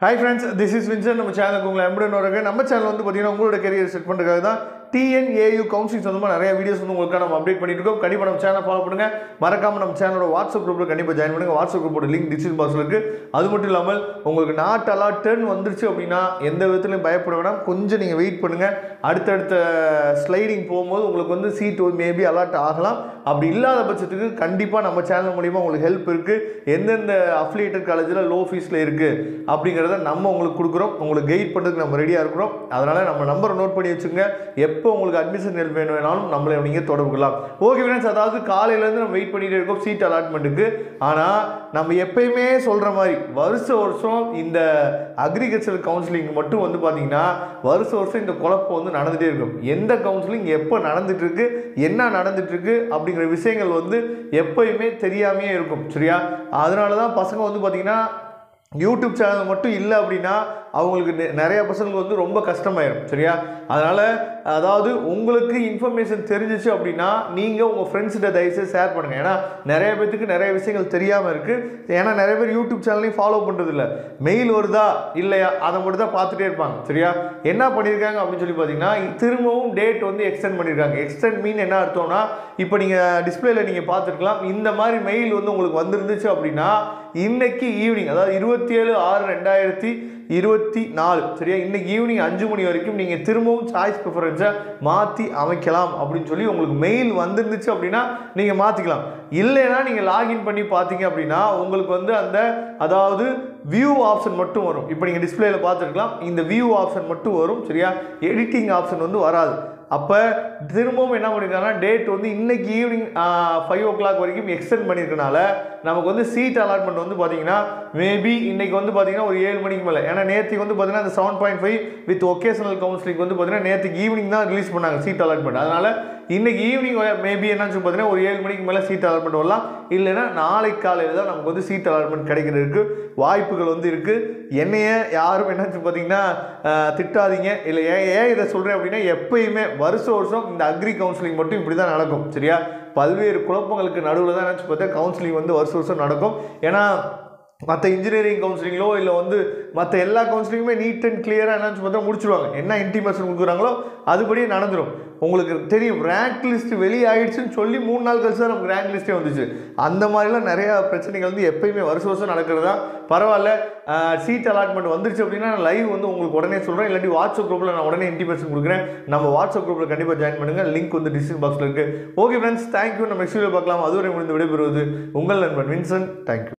hi friends this is Vinson நம்ம சேனலுக்கு உங்களை எம்புடன் வரங்க நம்ம சேனல் வந்து பார்த்தீங்கன்னா உங்களோட கரியர் செட் பண்ணுறதுக்காக தான் டிஎன்ஏயு கவுன்சிலிங் சொந்தமாக நிறைய வீடியோஸ் வந்து உங்களுக்கு நம்ம அப்டேட் பண்ணிட்டு இருக்கோம் கண்டிப்பாக நம்ம சேனல் ஃபாலோ பண்ணுங்க மறக்காம நம்ம சேனலோட வாட்ஸ்அப் குரூப்பில் கண்டிப்பாக ஜாயின் பண்ணுங்க வாட்ஸ்அப் குரூப்போட லிங்க் டிஸ்கிரிப்ஷன் பாக்ஸில் இருக்கு அது மட்டும் இல்லாமல் உங்களுக்கு நாட் அலாட் டர்ன் வந்துருச்சு அப்படின்னா எந்த விதத்துலையும் பயப்பட வேணாம் கொஞ்சம் நீங்கள் வெயிட் பண்ணுங்க அடுத்தடுத்த ஸ்லைடிங் போகும்போது உங்களுக்கு வந்து சீட் மேபி அலாட் ஆகலாம் அப்படி இல்லாத பட்சத்துக்கு கண்டிப்பாக நம்ம சேனல் மூலிமா உங்களுக்கு ஹெல்ப் இருக்குது எந்தெந்த அஃபிலியேட்டட் காலேஜில் லோ ஃபீஸில் இருக்குது அப்படிங்கிறத நம்ம உங்களுக்கு கொடுக்குறோம் உங்களுக்கு கைட் பண்ணுறதுக்கு நம்ம ரெடியாக இருக்கிறோம் அதனால் நம்ம நம்பரை நோட் பண்ணி வச்சுங்க எப்போ உங்களுக்கு அட்மிஷன் ஹெல்ப் வேணும் வேணாலும் நம்மளை நீங்கள் தொடர்பு கொள்ளலாம் ஓகே ஃப்ரெண்ட்ஸ் அதாவது காலையிலேருந்து நம்ம வெயிட் பண்ணிகிட்டே இருக்கோம் சீட் அலாட்மெண்ட்டுக்கு ஆனால் நம்ம எப்பயுமே சொல்கிற மாதிரி வருஷ வருஷம் இந்த அக்ரிகல்ச்சர் கவுன்சிலிங் மட்டும் வந்து பார்த்தீங்கன்னா வருஷ வருஷம் இந்த குழப்பம் வந்து நடந்துகிட்டே இருக்கும் எந்த கவுன்சிலிங் எப்போ நடந்துட்டு இருக்கு என்ன நடந்துட்டு இருக்கு அப்படிங்கிற விஷயங்கள் வந்து எப்பயுமே தெரியாமையே இருக்கும் சரியா அதனால தான் பசங்க வந்து பார்த்தீங்கன்னா யூடியூப் சேனல் மட்டும் இல்லை அப்படின்னா அவங்களுக்கு நெ- நிறைய பசங்களுக்கு வந்து ரொம்ப கஷ்டமாயிடும் சரியா அதனால் அதாவது உங்களுக்கு இன்ஃபர்மேஷன் தெரிஞ்சிச்சு அப்படின்னா நீங்கள் உங்கள் ஃப்ரெண்ட்ஸ்கிட்ட தயவுசெய்து ஷேர் பண்ணுங்கள் ஏன்னா நிறைய பேத்துக்கு நிறைய விஷயங்கள் தெரியாமல் இருக்குது ஏன்னா நிறைய பேர் யூடியூப் சேனலையும் ஃபாலோ பண்ணுறதில்ல மெயில் வருதா இல்லையா அதை மட்டும் தான் பார்த்துட்டே இருப்பாங்க சரியா என்ன பண்ணியிருக்காங்க அப்படின்னு சொல்லி பார்த்தீங்கன்னா திரும்பவும் டேட் வந்து எக்ஸ்டெண்ட் பண்ணியிருக்காங்க எக்ஸ்டெண்ட் மீன் என்ன அர்த்தம்னா இப்போ நீங்கள் டிஸ்பிளேல நீங்கள் பார்த்துருக்கலாம் இந்த மாதிரி மெயில் வந்து உங்களுக்கு வந்திருந்துச்சு அப்படின்னா இன்னைக்கு ஈவினிங் அதாவது இருபத்தி ஏழு ஆறு ரெண்டாயிரத்தி இருபத்தி நாலு சரியா இன்னைக்கு ஈவினிங் அஞ்சு மணி வரைக்கும் நீங்கள் திரும்பவும் சாய்ஸ் ப்ரிஃபரன்ஸை மாற்றி அமைக்கலாம் அப்படின்னு சொல்லி உங்களுக்கு மெயில் வந்துருந்துச்சு அப்படின்னா நீங்கள் மாற்றிக்கலாம் இல்லைன்னா நீங்கள் லாகின் பண்ணி பார்த்தீங்க அப்படின்னா உங்களுக்கு வந்து அந்த அதாவது வியூ ஆப்ஷன் மட்டும் வரும் இப்போ நீங்கள் டிஸ்பிளேல பார்த்துருக்கலாம் இந்த வியூ ஆப்ஷன் மட்டும் வரும் சரியா எடிட்டிங் ஆப்ஷன் வந்து வராது அப்போ திரும்பவும் என்ன பண்ணியிருக்காங்கன்னா டேட் வந்து இன்னைக்கு ஈவினிங் ஃபைவ் ஓ கிளாக் வரைக்கும் எக்ஸ்டெண்ட் பண்ணியிருக்கனால நமக்கு வந்து சீட் அலாட்மெண்ட் வந்து பார்த்தீங்கன்னா மேபி இன்னைக்கு வந்து பார்த்தீங்கன்னா ஒரு ஏழு மணிக்கு மேலே ஏன்னா நேற்றுக்கு வந்து பார்த்தீங்கன்னா இந்த seven point five with vocational counselling வந்து பார்த்தீங்கன்னா நேற்றுக்கு ஈவினிங் தான் ரிலீஸ் பண்ணாங்க சீட் அலாட்மெண்ட் அதனால் இன்னைக்கு ஈவினிங் மேபி என்னன்னு சொல்லி பார்த்தீங்கன்னா ஒரு ஏழு மணிக்கு மேலே சீட் அலாட்மெண்ட் வரலாம் இல்லைன்னா நாளைக்கு காலையில் தான் நமக்கு வந்து சீட் அலாட்மெண்ட் கிடைக்கிறதுக்கு வாய்ப்புகள் வந்து இருக்குது என்னைய யாரும் என்னன்னு சொல்லி பார்த்தீங்கன்னா ஆஹ், திட்டாதீங்க இல்லை ஏன் ஏன் இதை சொல்கிறேன் அப்படின்னா எப்பயுமே வருஷ வருஷம் இந்த அக்ரி கவுன்சிலிங் மட்டும் இப்படி தான் நடக்கும் சரியா பல்வேறு குழப்பங்களுக்கு நடுவில் தான் நினச்சி பார்த்தா கவுன்சிலிங் வந்து வருஷ வருஷம் நடக்கும் ஏன்னா மற்ற இன்ஜினியரிங் கவுன்சிலிங்களோ இல்லை வந்து மற்ற எல்லா கவுன்சிலிங்குமே நீட் அண்ட் கிளியராக என்னன்னு பார்த்தா முடிச்சிருவாங்க என்ன இன்டிமேஷன் கொடுக்குறாங்களோ அதுபடியே நடந்துடும் உங்களுக்கு தெரியும் ரேங்க் லிஸ்ட் வெளியே ஆயிடுச்சுன்னு சொல்லி மூணு நாள் கழிச்சு தான் நமக்கு ரேங்க் லிஸ்ட்டே வந்துச்சு அந்த மாதிரிலாம் நிறையா பிரச்சனைகள் வந்து எப்பயுமே வருஷம் வருஷம் நடக்கிறது தான் பரவாயில்ல சீட் அலாட்மெண்ட் வந்துருச்சு அப்படின்னா நான் லைவ் வந்து உங்களுக்கு உடனே சொல்கிறேன் இல்லாட்டி வாட்ஸ்அப் குரூப்பில் நான் உடனே இன்டிமேஷன் கொடுக்குறேன் நம்ம வாட்ஸ்அப் குரூப்பில் கண்டிப்பாக ஜாயின் பண்ணுங்கள் லிங்க் வந்து டிஸ்கிரிப்ஷன் பாக்ஸில் இருக்குது ஓகே ஃப்ரெண்ட்ஸ் தேங்க்யூ நம்ம நெக்ஸ்ட் வீடியோ பார்க்கலாம் அதுவரை முடிந்து விடைபெறுவது உங்கள் நண்பன் வின்சன் தேங்க்யூ